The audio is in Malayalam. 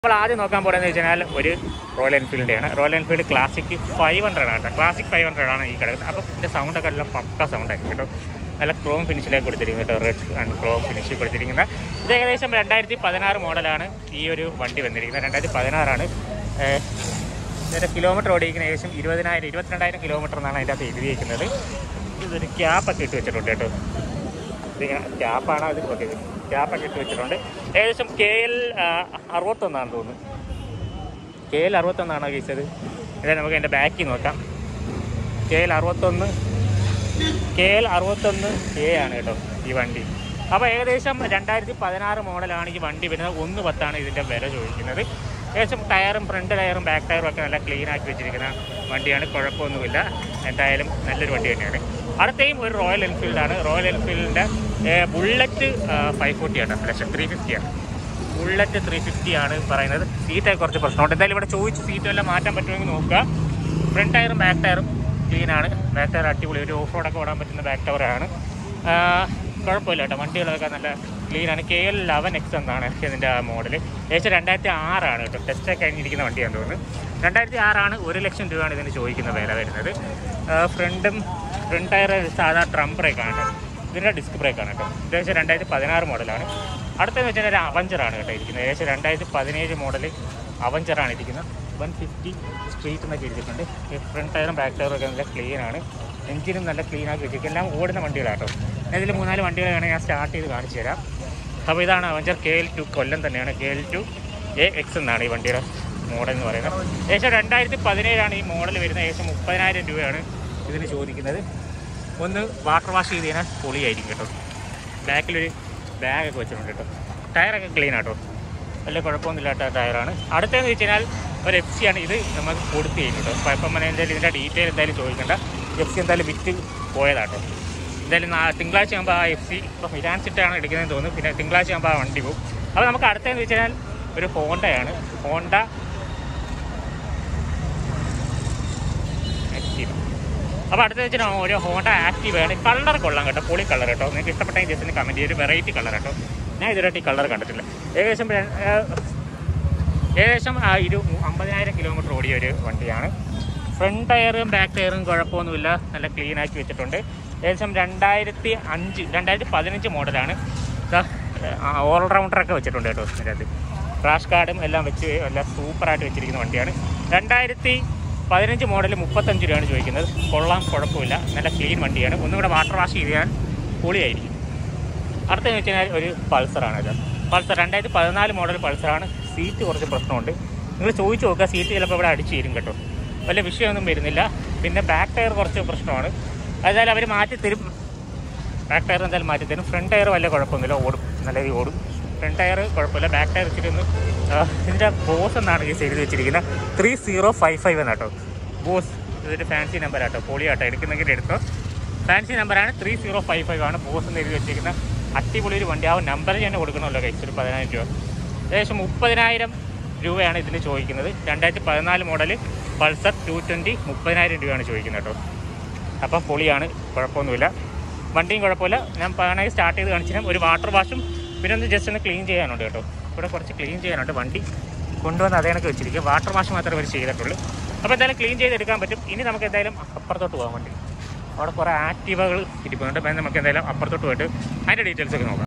നമ്മൾ ആദ്യം നോക്കാൻ പോകുന്നത് വെച്ചാൽ ഒരു റോയൽ എൻഫീൽഡിൻ്റെയാണ് royal Enfield classic five hundred ആണ് കേട്ടോ ക്ലാസിക് ഫൈവ് ഹൺഡ്രഡ് ആണ് ഈ കിടക്കുന്നത് അപ്പോൾ ഇതിൻ്റെ സൗണ്ടൊക്കെ എല്ലാം പക്ക സൗണ്ട് ആയിരിക്കും കേട്ടോ നല്ല ക്രോം ഫിനിഷിലേക്ക് കൊടുത്തിരിക്കുന്നത് കേട്ടോ റെഡ് ആൻഡ് ക്രോം ഫിനിഷിൽ കൊടുത്തിരിക്കുന്ന ഇത് ഏകദേശം രണ്ടായിരത്തി പതിനാറ് മോഡലാണ് ഈ ഒരു വണ്ടി വന്നിരിക്കുന്നത് രണ്ടായിരത്തി പതിനാറാണ് ഇതിൻ്റെ കിലോമീറ്റർ ഓടിയിരിക്കുന്ന ഏകദേശം ഇരുപതിനായിരം ഇരുപത്തിരണ്ടായിരം കിലോമീറ്റർ എന്നാണ് അതിൻ്റെ അകത്ത് എഴുതിയിരിക്കുന്നത് ഇതൊരു ക്യാപ്പൊക്കെ ഇട്ട് വെച്ചിട്ടുണ്ട് കേട്ടോ ഇതിങ്ങനെ ക്യാപ്പാണ് അത് ഓക്കെ ക്യാപ്പൊക്കെ ഇട്ട് വെച്ചിട്ടുണ്ട് ഏകദേശം കെ എൽ അറുപത്തൊന്നാണെന്ന് തോന്നുന്നു കെ എൽ അറുപത്തൊന്നാണോ കേസത് ഇതാ നമുക്ക് എൻ്റെ ബാക്കിൽ നോക്കാം കെ എൽ അറുപത്തൊന്ന് കെ എൽ അറുപത്തൊന്ന് എ ആണ് കേട്ടോ ഈ വണ്ടി അപ്പോൾ ഏകദേശം രണ്ടായിരത്തി പതിനാറ് മോഡലാണ് ഈ വണ്ടി വരുന്നത് ഒന്ന് പത്താണ് ഇതിൻ്റെ വില ചോദിക്കുന്നത് ഏകദേശം ടയറും ഫ്രണ്ട് ടയറും ബാക്ക് ടയറും ഒക്കെ നല്ല ക്ലീൻ ആക്കി വെച്ചിരിക്കുന്ന വണ്ടിയാണ് കുഴപ്പമൊന്നുമില്ല എന്തായാലും നല്ലൊരു വണ്ടി തന്നെയാണ് അടുത്തയും ഒരു റോയൽ എൻഫീൽഡാണ് റോയൽ എൻഫീൽഡിൻ്റെ ബുള്ളറ്റ് ഫൈവ് ഫോർട്ടി ആണ് ലക്ഷം ത്രീ ഫിഫ്റ്റി ആണ് ബുള്ളറ്റ് ത്രീ ഫിഫ്റ്റി ആണ് പറയുന്നത് സീറ്റൊക്കെ കുറച്ച് പ്രശ്നമുണ്ട് എന്തായാലും ഇവിടെ ചോദിച്ച് സീറ്റ് വല്ലതും മാറ്റാൻ പറ്റുമെങ്കിൽ നോക്കുക ഫ്രണ്ട് ടയറും ബാക്ക് ടയറും ക്ലീൻ ആണ് ബാക്ക് ടയർ അടിപൊളി ഒരു ഓഫ് റോഡൊക്കെ ഓടാൻ പറ്റുന്ന ബാക്ക് ടയറാണ് കുഴപ്പമില്ല കേട്ടോ വണ്ടികളൊക്കെ നല്ല ക്ലീൻ ആണ് കെ എൽ ലെവൻ എക്സ് എന്നാണ് ഇതിൻ്റെ ആ മോഡൽ ഏകദേശം രണ്ടായിരത്തി ആറാണ് കേട്ടോ ടെസ്റ്റ് കഴിഞ്ഞിരിക്കുന്ന വണ്ടിയാണെന്ന് തോന്നുന്നു രണ്ടായിരത്തി ആറാണ് ഒരു ലക്ഷം രൂപയാണ് ഇതിന് ചോദിക്കുന്ന വില വരുന്നത് ഫ്രണ്ടും ഫ്രണ്ട് ടയർ സാധാ ട്രം ബ്രേക്കാണ് കേട്ടോ ഇതിൻ്റെ ഡിസ്ക് ബ്രേക്കാണ് കേട്ടോ ഏകദേശം രണ്ടായിരത്തി പതിനാറ് മോഡലാണ് അടുത്തെന്ന് വെച്ചാൽ ഒരു അവഞ്ചറാണ് കേട്ടോ ഇരിക്കുന്നത് ഏകദേശം രണ്ടായിരത്തി പതിനേഴ് മോഡൽ അവഞ്ചറാണ് ഇരിക്കുന്നത് വൺ ഫിഫ്റ്റി സ്ട്രീറ്റ് എന്നൊക്കെ ഇരിച്ചിട്ടുണ്ട് ഫ്രണ്ട് ടയറും ബാക്ക് ടയറും ഒക്കെ നല്ല ക്ലീൻ ആണ് എഞ്ചിനും നല്ല ക്ലീൻ ആക്കി വെച്ചിരിക്കും എല്ലാം ഓടുന്ന വണ്ടികളാണ് കേട്ടോ ഞാൻ ഇതിൽ മൂന്നാല് വണ്ടികൾ വേണമെങ്കിൽ ഞാൻ സ്റ്റാർട്ട് ചെയ്ത് കാണിച്ചു തരാം അപ്പോൾ ഇതാണ് Avenger K L two Kollam തന്നെയാണ് K L two A X എന്നാണ് ഈ വണ്ടിയുടെ മോഡൽ എന്ന് പറയുന്നത് ഏകദേശം രണ്ടായിരത്തി പതിനേഴാണ് ഈ മോഡൽ വരുന്നത് ഏകദേശം മുപ്പതിനായിരം രൂപയാണ് ഇതിന് ചോദിക്കുന്നത് ഒന്ന് വാട്ടർ വാഷ് ചെയ്ത് കഴിഞ്ഞാൽ പൊളിയായിരിക്കും കേട്ടോ ബാക്കിലൊരു ബാഗൊക്കെ വെച്ചിട്ടുണ്ട് കേട്ടോ ടയറൊക്കെ ക്ലീൻ ആട്ടോ വലിയ കുഴപ്പമൊന്നുമില്ലാത്ത ടയറാണ് അടുത്തതെന്ന് വെച്ച് കഴിഞ്ഞാൽ ഒരു എഫ് സി ആണ് ഇത് നമുക്ക് കൊടുത്ത് കഴിഞ്ഞു കേട്ടോ അപ്പോൾ ഇപ്പം എന്തായാലും ഇതിൻ്റെ ഡീറ്റെയിൽ എന്തായാലും ചോദിക്കണ്ട എഫ് സി എന്തായാലും വിറ്റ് പോയതാട്ടോ എന്തായാലും നാ- തിങ്കളാഴ്ച ആകുമ്പോൾ ആ എഫ് സി ഇപ്പോൾ ഫിനാൻസ് ഇട്ടാണ് എടുക്കുന്നതെന്ന് തോന്നുന്നു പിന്നെ തിങ്കളാഴ്ച ആകുമ്പോൾ ആ വണ്ടി പോകും അപ്പോൾ നമുക്ക് അടുത്തതെന്ന് വെച്ച് കഴിഞ്ഞാൽ ഒരു ഹോണ്ടയാണ് ഹോണ്ട ആക്റ്റീവ അപ്പോൾ അടുത്ത വെച്ചാൽ ഒരു ഹോണ്ട ആക്റ്റീവയാണ് കളർ കൊള്ളാം കേട്ടോ പൊളി കളർ കേട്ടോ നിങ്ങൾക്ക് ഇഷ്ടപ്പെട്ടെങ്കിൽ ജസ്റ്റ് ഒന്ന് കമൻറ്റ് ചെയ്ത് വെറൈറ്റി കളർ കേട്ടോ ഞാൻ ഇതുവരെയായിട്ട് ഈ കളർ കണ്ടിട്ടില്ല ഏകദേശം ര- ഏഹ് ഏകദേശം ആ ഇരു അമ്പതിനായിരം കിലോമീറ്റർ ഓടിയ ഒരു വണ്ടിയാണ് ഫ്രണ്ട് ടയറും ബാക്ക് ടയറും കുഴപ്പമൊന്നുമില്ല നല്ല ക്ലീൻ ആക്കി വെച്ചിട്ടുണ്ട് ഏകദേശം രണ്ടായിരത്തി അഞ്ച് രണ്ടായിരത്തി പതിനഞ്ച് മോഡലാണ് ഓൾറൗണ്ടറൊക്കെ വെച്ചിട്ടുണ്ട് കേട്ടോ ഇതിനകത്ത് ക്രാഷ് കാർഡും എല്ലാം വെച്ച് എല്ലാം സൂപ്പറായിട്ട് വെച്ചിരിക്കുന്ന വണ്ടിയാണ് രണ്ടായിരത്തി പതിനഞ്ച് മോഡൽ മുപ്പത്തഞ്ച് രൂപയാണ് ചോദിക്കുന്നത് കൊള്ളാം കുഴപ്പമില്ല നല്ല ക്ലീൻ വണ്ടിയാണ് ഒന്നും കൂടെ വാട്ടർ വാഷ് ചെയ്യാൻ പൊളിയായിരിക്കും അടുത്തെന്ന് വെച്ച് കഴിഞ്ഞാൽ ഒരു പൾസറാണ് ഇത് പൾസർ രണ്ടായിരത്തി പതിനാല് മോഡൽ പൾസറാണ് സീറ്റ് കുറച്ച് പ്രശ്നമുണ്ട് നിങ്ങൾ ചോദിച്ചു നോക്കുക സീറ്റ് ചിലപ്പോൾ ഇവിടെ അടിച്ചു തരും കേട്ടോ വലിയ വിഷയമൊന്നും വരുന്നില്ല പിന്നെ ബാക്ക് ടയർ കുറച്ച് പ്രശ്നമാണ് അതായത് അവർ മാറ്റി തരും ബാക്ക് ടയർ എന്തായാലും മാറ്റി തരും ഫ്രണ്ട് ടയർ വലിയ കുഴപ്പമൊന്നുമില്ല ഓടും നല്ല രീതിയിൽ ഓടും ഫ്രണ്ട് ടയർ കുഴപ്പമില്ല ബാക്ക് ടയർ ഇച്ചിരി ഒന്ന് ആ, ഇതിൻ്റെ ബോസ് എന്നാണ് ഈ എഴുതി വെച്ചിരിക്കുന്നത് ത്രീ സീറോ ഫൈവ് ഫൈവ് എന്നാട്ടോ ബോസ് ഇതൊരു ഫാൻസി നമ്പർ ആട്ടോ പൊളി ആട്ടോ എടുക്കുന്നെങ്കിൽ എടുത്തോ ഫാൻസി നമ്പറാണ് ത്രീ സീറോ ഫൈവ് ഫൈവ് ആണ് ബോസ് എന്ന് എഴുതി വെച്ചിരിക്കുന്ന അടിപൊളി ഒരു വണ്ടി ആ നമ്പർ തന്നെ കൊടുക്കണമല്ലോ കൈസ് ഒരു പതിനായിരം രൂപ ഏകദേശം മുപ്പതിനായിരം രൂപയാണ് ഇതിന് ചോദിക്കുന്നത് രണ്ടായിരത്തി പതിനാല് മോഡൽ പൾസർ ടു ട്വൻറ്റി മുപ്പതിനായിരം രൂപയാണ് ചോദിക്കുന്നത് കേട്ടോ അപ്പം പൊളിയാണ് കുഴപ്പമൊന്നുമില്ല വണ്ടിയും കുഴപ്പമില്ല ഞാൻ വേണമെങ്കിൽ സ്റ്റാർട്ട് ചെയ്ത് കാണിച്ചാൽ ഒരു വാട്ടർ വാഷും പിന്നെ ഒന്ന് ജസ്റ്റ് ഒന്ന് ക്ലീൻ ചെയ്യാനുണ്ട് കേട്ടോ ഇവിടെ കുറച്ച് ക്ലീൻ ചെയ്യാനുണ്ട് വണ്ടി കൊണ്ടുവന്ന് അതേ കണക്ക് വെച്ചിരിക്കുക വാട്ടർ വാഷ് മാത്രമേ അവർ ചെയ്തിട്ടുള്ളൂ അപ്പോൾ എന്തായാലും ക്ലീൻ ചെയ്തെടുക്കാൻ പറ്റും ഇനി നമുക്ക് എന്തായാലും അപ്പുറത്തോട്ട് പോകാൻ വണ്ടി അവിടെ കുറേ ആക്റ്റീവകൾ ഇരിക്കുന്നുണ്ട് അപ്പം നമുക്ക് എന്തായാലും അപ്പുറത്തോട്ട് പോയിട്ട് അതിൻ്റെ ഡീറ്റെയിൽസ് ഒക്കെ നോക്കാം